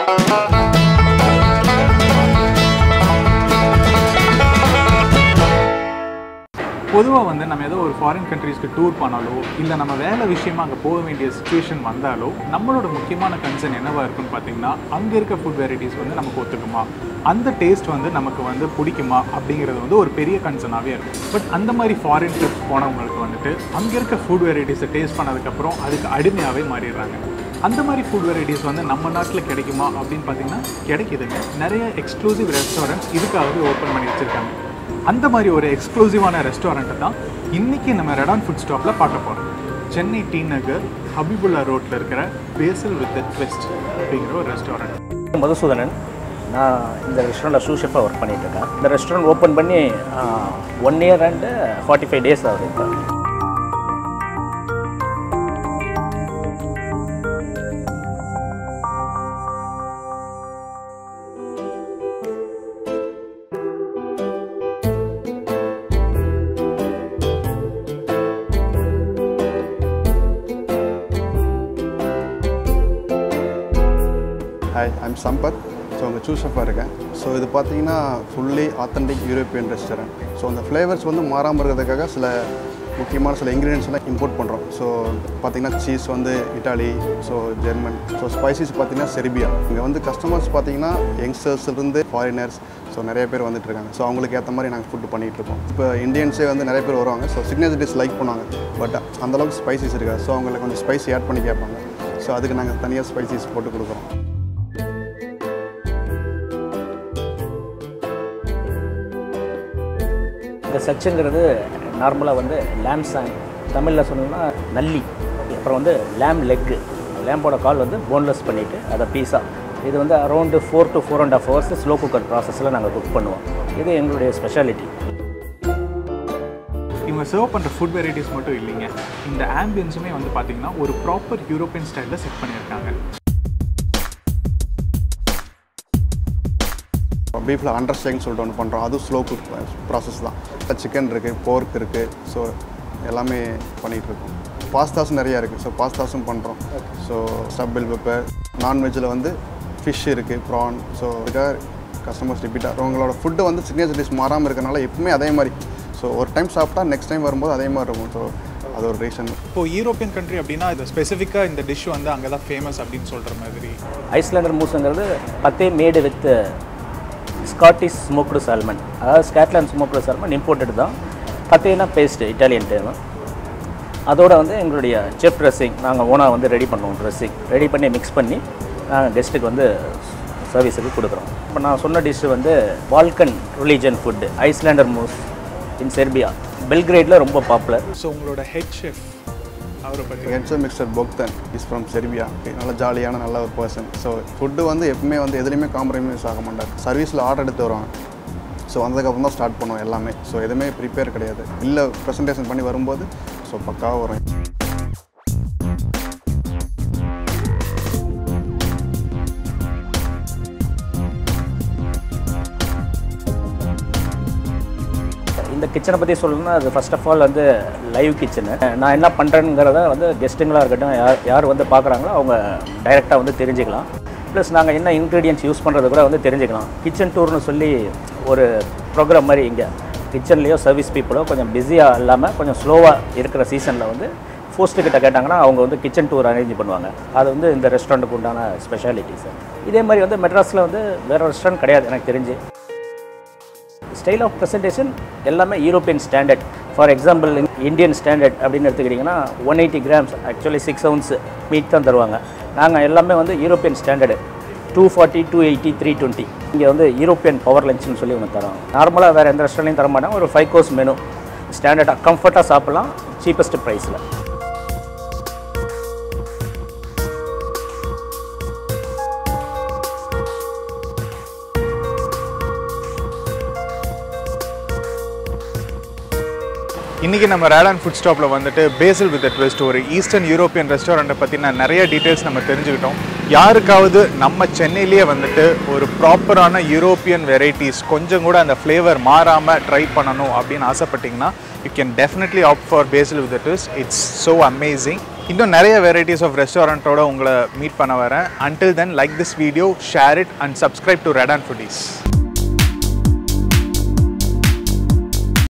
பொதுவாக வந்து நம்ம ஏதோ ஒரு ஃபாரின் கண்ட்ரீஸ்க்கு டூர் பண்ணாலோ இல்லை நம்ம வேலை விஷயமா அங்கே போக வேண்டிய சுச்சுவேஷன் வந்தாலோ நம்மளோட முக்கியமான கன்சர்ன் என்னவா இருக்குன்னு பார்த்தீங்கன்னா அங்கே இருக்க ஃபுட் வெரைட்டிஸ் வந்து நமக்கு ஒத்துக்குமா அந்த டேஸ்ட் வந்து நமக்கு வந்து பிடிக்குமா அப்படிங்கிறது வந்து ஒரு பெரிய கன்சர்னாகவே இருக்கும் பட் அந்த மாதிரி ஃபாரின் ட்ரிப் போனவங்களுக்கு வந்துட்டு அங்கே இருக்க ஃபுட் வெரைட்டிஸை டேஸ்ட் பண்ணதுக்கப்புறம் அதுக்கு அடிமையாகவே மாறிடுறாங்க அந்த மாதிரி ஃபுட் வெரைட்டிஸ் வந்து நம்ம நாட்டில் கிடைக்குமா அப்படின்னு பார்த்தீங்கன்னா கிடைக்குதுங்க நிறைய எக்ஸ்க்ளூசிவ் ரெஸ்டாரண்ட்ஸ் இதுக்காகவே ஓப்பன் பண்ணி வச்சுருக்காங்க அந்த மாதிரி ஒரு எக்ஸ்க்ளூசிவான ரெஸ்டாரண்ட்டை தான் இன்றைக்கி நம்ம ரெடான் ஃபுட் ஸ்டாப்பில் பார்க்க போகிறோம் சென்னை டி நகர் ஹபிபுல்லா ரோட்டில் இருக்கிற பேசல் வித் ட்விஸ்ட் அப்படிங்கிற ஒரு ரெஸ்டாரண்ட் மதுசூதனன் நான் இந்த ரெஸ்டாரண்ட்டில் சூ ஷெஃபாக ஒர்க் பண்ணிட்டு இருக்கேன் இந்த ரெஸ்டாரண்ட் ஓப்பன் பண்ணி one year and forty five days ஆகுது இப்போ ஹாய் ஐம் சம்பத் ஸோ உங்கள் சூஸஃபாக இருக்கேன் ஸோ இது பார்த்தீங்கன்னா fully authentic European restaurant so அந்த ஃப்ளேவர்ஸ் வந்து மாறாமல் இருக்கிறதுக்காக சில முக்கியமான சில இன்க்ரீடியன்ஸ் எல்லாம் இம்போர்ட் பண்ணுறோம் ஸோ பார்த்தீங்கன்னா சீஸ் வந்து Italy so German so spices பார்த்தீங்கன்னா செர்பியா இங்கே வந்து கஸ்டமர்ஸ் பார்த்தீங்கன்னா யங்ஸ்டர்ஸ்லேருந்து ஃபாரினர்ஸ் ஸோ நிறைய பேர் வந்துட்டு இருக்காங்க ஸோ அவங்களுக்கு ஏற்ற மாதிரி நாங்கள் ஃபுட்டு பண்ணிகிட்டு இருக்கோம் இப்போ இந்தியன்ஸே வந்து நிறைய பேர் வருவாங்க ஸோ சிக்னேச்சர் டிஷ் லைக் பண்ணுவாங்க பட் அந்தளவுக்கு ஸ்பைசஸ் இருக்காது ஸோ அவங்களுக்கு கொஞ்சம் ஸ்பைசி ஆட் பண்ணி கேட்பாங்க ஸோ அதுக்கு நாங்கள் தனியாக ஸ்பைசஸ் போட்டு கொடுக்குறோம் இந்த சச்சுங்கிறது நார்மலாக வந்து லேம் சாங் தமிழில் சொன்னோம்னா நல்லி அப்புறம் வந்து லேம் லெக்கு லேம்போட கால் வந்து போன்லெஸ் பண்ணிவிட்டு அதை பீஸா இது வந்து around four to four and half hours slow cooker ப்ராசஸில் நாங்கள் குக் பண்ணுவோம் இது எங்களுடைய ஸ்பெஷாலிட்டி இவங்க சர்வ் பண்ணுற ஃபுட் வெரைட்டிஸ் மட்டும் இல்லைங்க இந்த ஆம்பியன்ஸுமே வந்து பார்த்தீங்கன்னா ஒரு ப்ராப்பர் யூரோப்பியன் ஸ்டைலில் செட் பண்ணியிருக்காங்க பீஃபில் அண்டர்ஸ்டேக்னு சொல்லிட்டு ஒன்று பண்ணுறோம் அதுவும் ஸ்லோ குக் ப்ராசஸ் தான் சிக்கன் இருக்குது போர்க் இருக்குது ஸோ எல்லாமே பண்ணிகிட்டு இருக்கோம் பாஸ்தாஸும் நிறையா இருக்குது ஸோ பாஸ்தாஸும் பண்ணுறோம் ஸோ ஸ்டப்பிள் பெப்பர் நான்வெஜ்ஜில் வந்து ஃபிஷ் இருக்குது ப்ரான் ஸோ இதுக்காக கஸ்டமர்ஸ் ரிப்பீட்டாக உங்களோட ஃபுட்டு வந்து சிக்னேச்சர் டிஷ் மாறாமல் இருக்கனால எப்பவுமே அதே மாதிரி ஸோ ஒரு டைம் சாப்பிட்டா நெக்ஸ்ட் டைம் வரும்போது அதே மாதிரி இருக்கும் ஸோ அது ஒரு ரீசன் இப்போ யூரோப்பியன் கண்ட்ரி அப்படின்னா இது ஸ்பெசிஃபிக்காக இந்த டிஷ் வந்து அங்கே தான் ஃபேமஸ் அப்படின்னு சொல்கிற மாதிரி ஐஸ்லாண்டர் மூஸுங்கிறது pate made with Scottish smoked salmon அதாவது ஸ்காட்லாண்ட் ஸ்மோக்டு சால்மன் இம்போர்ட்டட் தான் பத்தேனா பேஸ்ட் இட்டாலியன் டேம் அதோட வந்து எங்களுடைய செஃப் ட்ரெஸ்ஸிங் நாங்கள் ஓனாக வந்து ரெடி பண்ணுவோம் ட்ரெஸ்ஸிங் ரெடி பண்ணி மிக்ஸ் பண்ணி நாங்கள் கெஸ்ட்டுக்கு வந்து சர்வீஸுக்கு கொடுக்குறோம் இப்போ நான் சொன்ன டிஷ்ஷு வந்து Balkan religion food Icelander mousse in Serbia பெல்கிரேடில் ரொம்ப பாப்புலர் ஸோ உங்களோட ஹெட் ஷெஃப் அவரை பற்றி ஹெட்ஸர் mister Bogdan is from Serbia நல்ல ஜாலியான நல்ல ஒரு பர்சன் ஸோ ஃபுட்டு வந்து எப்பவுமே வந்து எதுலேயுமே காம்ப்ரமைஸ் ஆக மாட்டார் சர்வீஸில் ஆர்டர் எடுத்து வருவாங்க ஸோ வந்ததுக்கப்புறம் தான் ஸ்டார்ட் பண்ணுவோம் எல்லாமே ஸோ எதுவுமே ப்ரிப்பேர் கிடையாது இல்லை ப்ரெசன்டேஷன் பண்ணி வரும்போது ஸோ பக்காவாக வரும் இந்த கிச்சனை பற்றி சொல்லணும்னா அது ஃபர்ஸ்ட் ஆஃப் ஆல் வந்து லைவ் கிச்சனு நான் என்ன பண்ணுறேங்கிறத வந்து கெஸ்ட்டுங்களாக இருக்கட்டும் யார் யார் வந்து பார்க்குறாங்களோ அவங்க டைரெக்டாக வந்து தெரிஞ்சுக்கலாம் ப்ளஸ் நாங்கள் என்ன இன்க்ரீடியன்ஸ் யூஸ் பண்ணுறது கூட வந்து தெரிஞ்சுக்கலாம் கிச்சன் டூர்னு சொல்லி ஒரு ப்ரோக்ராம் மாதிரி இங்கே கிச்சன்லேயோ சர்வீஸ் பீப்புளோ கொஞ்சம் பிஸியாக இல்லாமல் கொஞ்சம் ஸ்லோவாக இருக்கிற சீசனில் வந்து ஃபோஸ்ட்டு கிட்ட கேட்டாங்கன்னா அவங்க வந்து கிச்சன் டூர் அரேஞ்ச் பண்ணுவாங்க அது வந்து இந்த ரெஸ்டாரண்ட்டுக்கு உண்டான ஸ்பெஷாலிட்டி சார் இதே மாதிரி வந்து மெட்ராஸில் வந்து வேறு ரெஸ்டாரண்ட் கிடையாது எனக்கு தெரிஞ்சு ஸ்டைல் ஆஃப் ப்ரெசன்டேஷன் எல்லாமே European standard for example Indian standard அப்படின்னு எடுத்துக்கிட்டிங்கன்னா one eighty grams actually six ounce meat தான் தருவாங்க நாங்கள் எல்லாமே வந்து European standard two forty two eighty three twenty இங்கே வந்து யூரோப்பியன் பவர் லஞ்ச்னு சொல்லி ஒன்று தரோம் நார்மலாக வேறு எந்த ரெஸ்டாரண்ட்லையும் தர மாட்டாங்க ஒரு ஃபைவ் கோர்ஸ் மெனு ஸ்டாண்டர்டாக கம்ஃபர்ட்டாக சாப்பிட்லாம் சீப்பஸ்ட் ப்ரைஸில் இன்றைக்கி நம்ம ரேலான் ஃபுட் ஸ்டாப்பில் வந்துட்டு பேசல் வித் ட்விஸ்ட் ஒரு ஈஸ்டர்ன் யூரோப்பியன் ரெஸ்டாரண்ட்டை பற்றின நிறைய டீட்டெயில்ஸ் நம்ம தெரிஞ்சுக்கிட்டோம் யாருக்காவது நம்ம சென்னையிலேயே வந்துட்டு ஒரு ப்ராப்பரான யூரோப்பியன் வெரைட்டிஸ் கொஞ்சம் கூட அந்த ஃப்ளேவர் மாறாமல் ட்ரை பண்ணணும் அப்படின்னு ஆசைப்பட்டீங்கன்னா you can definitely opt for Basil with twist it's so amazing இன்னும் நிறைய வெரைட்டிஸ் ஆஃப் ரெஸ்டாரண்ட்டோட உங்களை மீட் பண்ண வரேன் until then like this video share it and subscribe to red and foodies